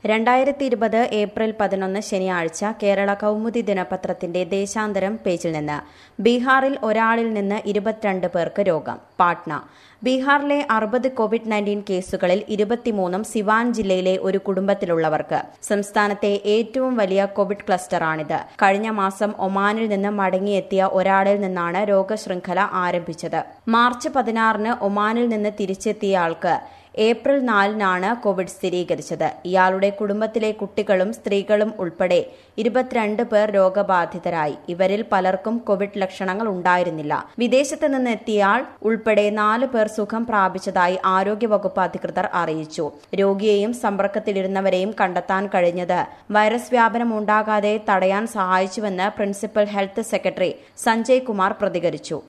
രണ്ടായിരത്തി ഇരുപത് ഏപ്രിൽ പതിനൊന്ന് ശനിയാഴ്ച കേരള കൗമുദി ദിനപത്രത്തിന്റെ ദേശാന്തരം പേജിൽ നിന്ന് ബീഹാറിൽ ഒരാളിൽ നിന്ന് ഇരുപത്തിരണ്ട് പേർക്ക് രോഗം പാട്ന ബീഹാറിലെ അറുപത് കോവിഡ് നയൻറ്റീൻ കേസുകളിൽ ഇരുപത്തിമൂന്നും സിവാൻ ജില്ലയിലെ ഒരു കുടുംബത്തിലുള്ളവർക്ക് സംസ്ഥാനത്തെ ഏറ്റവും വലിയ കോവിഡ് ക്ലസ്റ്ററാണിത് കഴിഞ്ഞ മാസം ഒമാനിൽ നിന്ന് മടങ്ങിയെത്തിയ ഒരാളിൽ നിന്നാണ് രോഗശൃംഖല ആരംഭിച്ചത് മാർച്ച് പതിനാറിന് ഒമാനിൽ നിന്ന് തിരിച്ചെത്തിയ ആൾക്ക് ഏപ്രിൽ നാലിനാണ് കോവിഡ് സ്ഥിരീകരിച്ചത് ഇയാളുടെ കുടുംബത്തിലെ കുട്ടികളും സ്ത്രീകളും ഉൾപ്പെടെ ഇരുപത്തിരണ്ട് പേർ രോഗബാധിതരായി ഇവരിൽ പലർക്കും കോവിഡ് ലക്ഷണങ്ങൾ ഉണ്ടായിരുന്നില്ല വിദേശത്ത് നിന്ന് എത്തിയയാൾ ഉൾപ്പെടെ നാല് പേർ സുഖം പ്രാപിച്ചതായി ആരോഗ്യവകുപ്പ് അധികൃതർ അറിയിച്ചു രോഗിയെയും സമ്പർക്കത്തിലിരുന്നവരെയും കണ്ടെത്താൻ കഴിഞ്ഞത് വൈറസ് വ്യാപനം ഉണ്ടാകാതെ തടയാൻ സഹായിച്ചുവെന്ന് principal health secretary Sanjay Kumar പ്രതികരിച്ചു